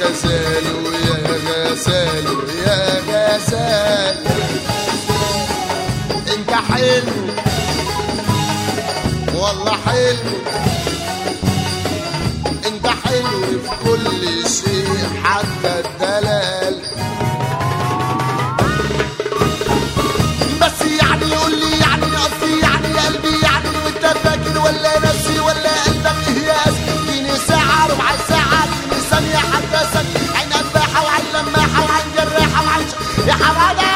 غزال ويا غزال ويا غزال انت حلو والله حلو انت حلو في كل شيء حتى الدلال بس يعني قول لي يعني قصدي يعني قلبي يعني وانت فاكر ولا ناسي ولا قلبك اهياس اديني ساعة ربع ساعة اديني ثانية حتى ثانية عين قباحة وعين لماحة وعين جراحة وعين ش... يا حمادة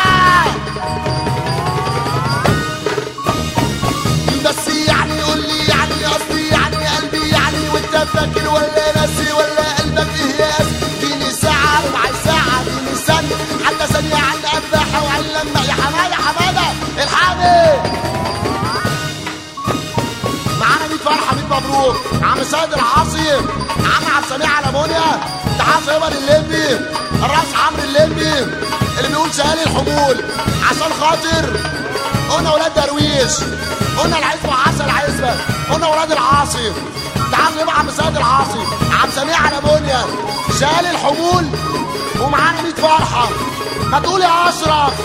بس يعني قول لي يعني قصدي يعني قلبي يعني وانت فاكر ولا ناسي ولا قلبك اهياس اديني ساعة ربع ساعة اديني ثانية حتى ثانية عين قباحة وعين لماحة يا حمادة حمادة الحقني معانا 100 فرحه 100 مبروك عم سيد العاصي عم عبد السميع على منيا تعال صيبر الليمبي الراس عمرو الليمبي اللي بيقول سهالي الحمول عشان خاطر قلنا ولاد درويش قلنا العزبة عسل عزبة قلنا ولاد العاصي تعال نبقى عم سيد العاصي عم سميع على منيا سهالي الحمول ومعانا 100 فرحه ما تقول يا اشرف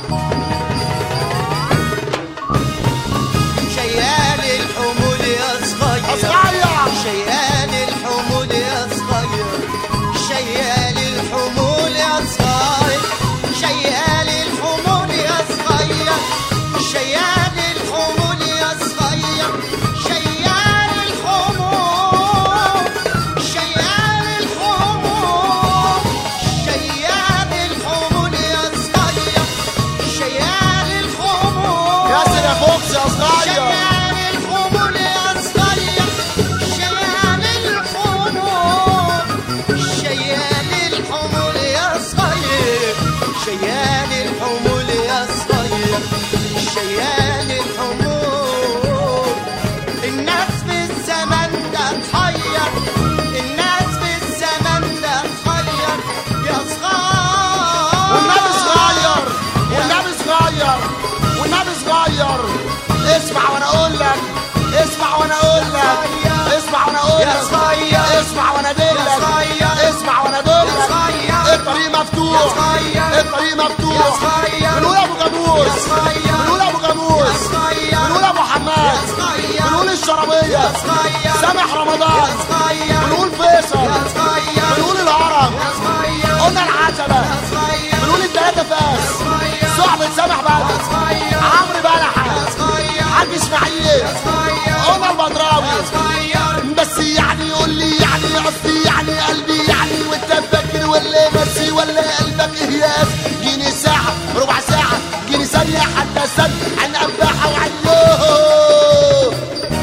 شيال الحمول يا صغير صغير. شيال الحمول يا صغير شيال الحمول يا صغير شيال الحمول يا صغير شيال الحمول يا صغير شيال الحمول شيال الحمول شيال الحمول يا صغير شيال الحمول ياسر يا فوكس يا صغير شيال الحمول يا صغير شيال الحمول شيال الحمول يا صغير شيال الحمول يا صغير شيال الحمول الناس في الزمن ده تحير الناس في الزمن ده تحير يا صغير والنبي صغير والنبي صغير والنبي صغير اسمع وانا اقول لك اسمع وانا اقول لك اسمع وانا اقول يا لك صغير. اسمع وانا ادل يا لك صغير. اسمع وانا ادل يا لك صغير. الطريق مفتوح يا صغير. الطريق يا مفتوح صغير. بنقول ابو جاموس يا صغير. بنقول ابو جاموس يا صغير. بنقول ابو حماد يا صغير. بنقول الشرابيه يا صغير. سامح رمضان يا صغير. بنقول فيصل يا صغير. بنقول الهرم يا صغير. قلنا العتبه يا صغير. بنقول الثلاثه فاس صغير. صحبة سامح يا بدر صغير. عمرو بلحة يا صغير. حاج اسماعيل يا صغير. عمر بدراوي يا صغير. بس يعني قول لي يعني قصدي يعني قلبي يعني وانت فاكر ولا ناسي ولا قلبك اهياس جيني ساعة ربع ساعة جيني ثانية حتى ثانية عن قباحة وعيوه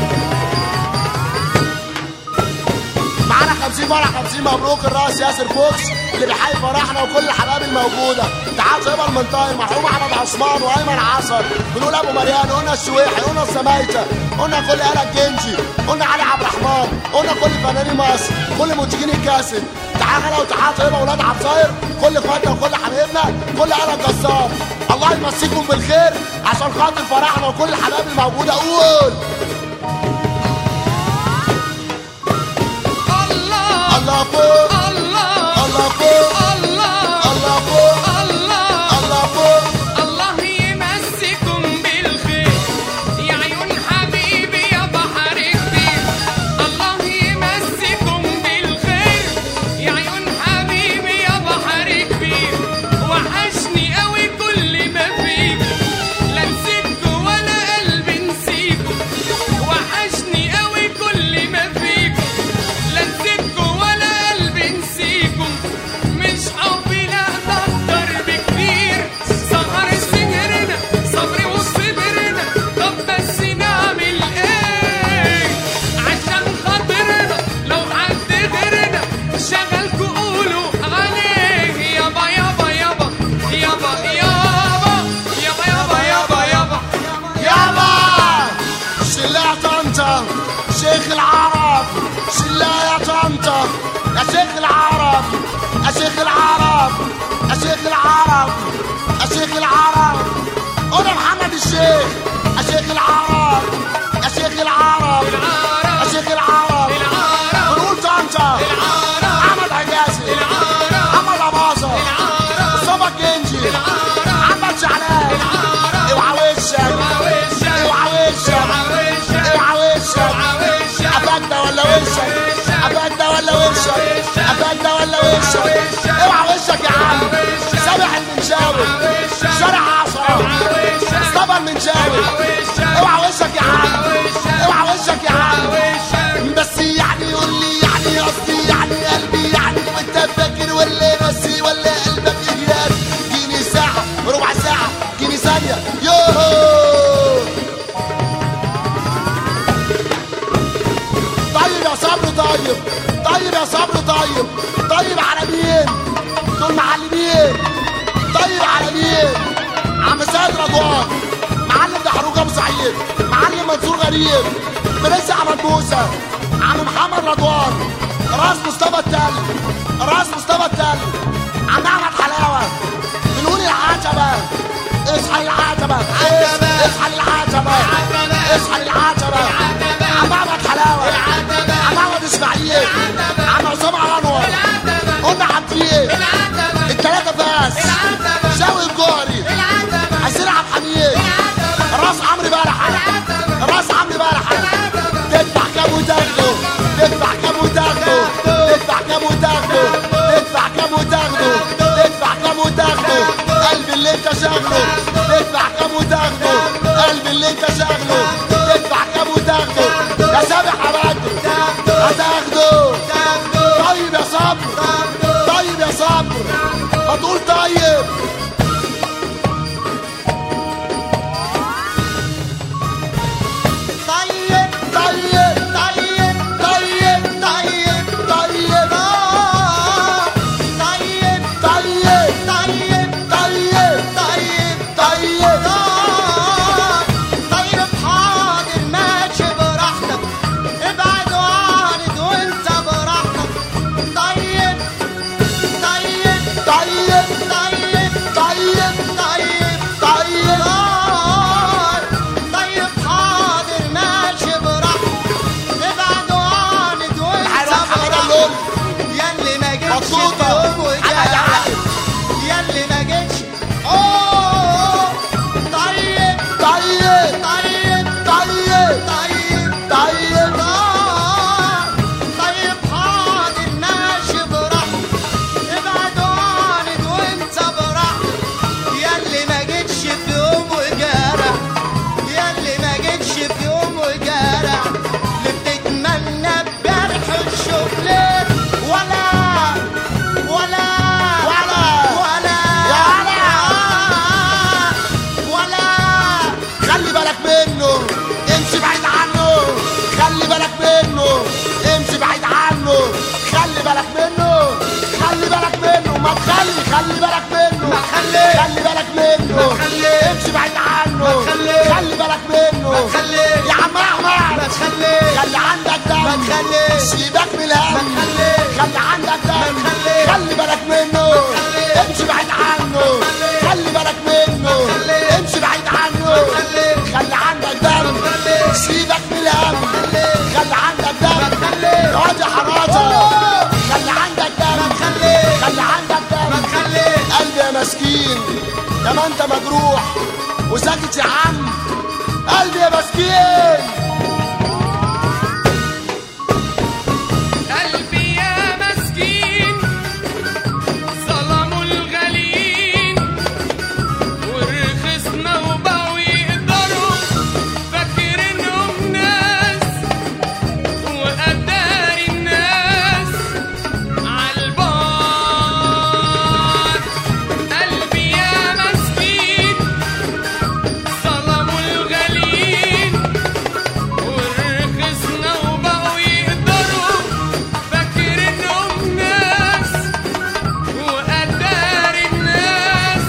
معانا 50 فرح 50 مبروك الراس ياسر فوكس اللي بيحيي فرحنا وكل الحبايب الموجوده تعال صيبر المنطقه المرحوم احمد عثمان وايمن عصر بنقول ابو مريان قلنا الشويحي قلنا السمايته قلنا كل آلة الجنجي قلنا علي عبد الرحمن قلنا كل فنانين مصر كل منتجين الكاسيت تعال غلا وتعال صيبر اولاد عبد الصاير كل اخواتنا وكل حبايبنا كل آلة الجزار الله يمسيكم بالخير عشان خاطر فرحنا وكل الحبايب الموجوده قول الله الله فوق الله الله فوق الله الله فوق الله الله فوق الله يمسكم بالخير يا عيون حبيبي يا بحر كبير الله يمسكم بالخير يا عيون حبيبي يا بحر كبير وحشني قوي كل ما فيك لا نسيتكوا ولا قلبي نسيكوا وحشني قوي كل ما فيك لا نسيتكوا ولا قلبي نسيكم مش حبي لا ده اكتر بكتير سهر سهرنا صبري وصبرنا طب بس نعمل ايه عشان خاطرنا لو حد غيرنا شغلكوا قولوا عليه يابا يابا يابا يابا يابا يابا يابا يابا يابا يابا شلا طنطا شيخ العرب شلا يا طنطا يا شيخ العرب يا شيخ العرب يا شيخ العرب يا شيخ العرب انا محمد الشيخ يا شيخ العرب يا شيخ العرب يا شيخ العرب العرب بنقول طنطا العرب احمد حجازي العرب وشك اوعى وشك يا عم سامح المنشاوي شارع عشرة مصطفى المنشاوي اوعى وشك يا عم اوعى وشك يا عم بس يعني قول لي يعني قصدي يعني قلبي يعني وانت فاكر ولا ناسي ولا قلبك اجيال جيني ساعة ربع ساعة جيني ثانية يوهو طيب يا صبر طيب طيب يا صبر طيب طيب على مين دول معلمين طيب على مين عم سيد رضوان معلم دحروج ابو سعيد معلم منصور غريب برنس احمد موسى عم محمد رضوان راس مصطفى التل راس مصطفى التل عم احمد حلاوه بنقول العتبه اصحى العتبه اصحى العتبه اصحى العتبه عم احمد حلاوه عم احمد اسماعيل عم عصام انور قلنا عبديه التلاته فاس شاوي الجوهري حسين عبد الحميد راس عمرو بلحه راس عمرو بلحه تدفع كام وتاخده تدفع كام وتاخده تدفع كام وتاخده تدفع كام وتاخده تدفع كام وتاخده قلبي اللي انت شاغله تدفع كام وتاخده قلبي اللي انت شاغله تدفع كام وتاخده يا سامح يا بدر هتاخده طيب يا صبر طيب يا صبر هتقول طيب طيب طيب طيب طيب طيب طيب طيب طيب طيب طيب طيب طيب طيب حاضر ماشي براحتك ابعد وعارض وانت براحتك طيب طيب طيب طيب طيب طيب طيب طيب حاضر ماشي براحتك ابعد وعارض وانت حيوان حمادة براحتك اللول ياللي ما جيتش مبسوطة في يوم حمادة وجاي عادل ياللي ما جيتش اوه طيب طيب طيب طيب طيب طيب آه، طيب حاضر ماشي براحتك ابعد وعند وانت براحتك ياللي ما جيتش في يوم وجارح ياللي ما جيتش في يوم وجارح اللي بتتمنى بجرح الشوق ليه ولا ولا ولا ولا يا ولا. ولا خلي بالك منه امشي بعيد عنه خلي بالك منه امشي بعيد عنه خلي بالك منه خلي بالك منه ما تخلي خلي بالك منه ما تخلي. خلي بالك منه ما تخلي. امشي بعيد عنه ما تخلي. خلي بالك منه ما تخلي. يا عم احمد ما تخلي خلي عندك دم ما تخلي. سيبك من الهم ما تخلي. خلي عندك دم تخلي. خلي بالك منه تخلي. امشي بعيد عنه تخلي. خلي بالك منه تخلي. امشي بعيد عنه تخلي. خلي عندك دم تخلي. سيبك من الهم تخلي. خلي عندك دم تخلي. اقعد يا حراجه خلي عندك دم تخلي. خلي عندك ما دم تخلي قلبي يا مسكين يا ما انت مجروح وساكت يا عم قلبي يا مسكين قلبي يا مسكين ظلموا الغاليين ورخصنا وبقوا يقدروا فاكرينهم ناس وقدار الناس عالبار قلبي يا مسكين ظلموا الغاليين ورخصنا وبقوا يقدروا فاكرينهم ناس وقدار الناس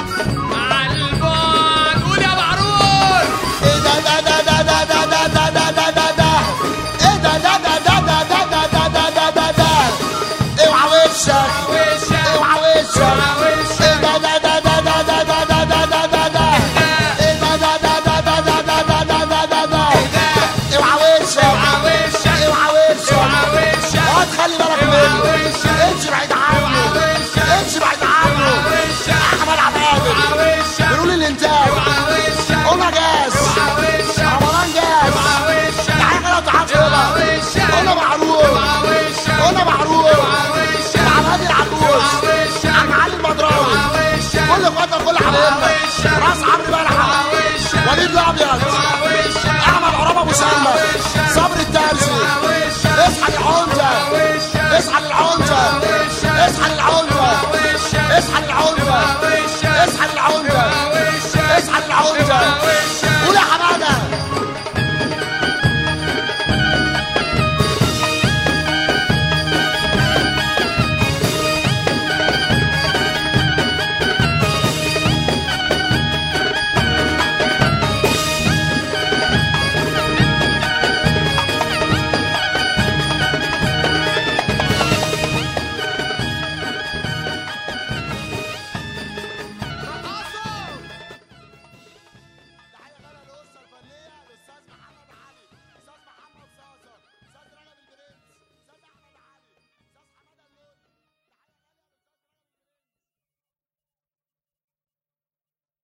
عالبعد قول يا معروف ايه ده ده ده ده ده ده ده ده ده ده ده ده ايه ده ده ده ده ده ده ده ده ده ده ده ده اوعى وشك وشك اوعى وشك اوعى وشك. ايه ده ده ده ده ده ده ده ده ده ده ده ده ايه ده ده ده ده ده ده ده ده ده ده ده ده اوعى وشك اوعى وشك اوعى وشك اوعى وشك اقعد خلي بالك اوعى منه وشك. امشي بعيد عنه اوعى وشك. امشي بعيد عنه اوعى وشك. احمد عبادل اوعى وشك بيقول الانتاج اوعى وشك قلنا جاز اوعى وشك رمضان جاز اوعى وشك تعالى كده وتعالى اوعى كده وشك قلنا معروف اوعى وشك قلنا معروف اوعى وشك مع نادي حبيبنا راس عمرو بلحة وليد الابيض احمد عرابه ابو سلمى صبري التالسي اصحى للعمده اصحى للعمده اصحى للعمده اصحى للعمده اصحى للعمده اصحى للعمده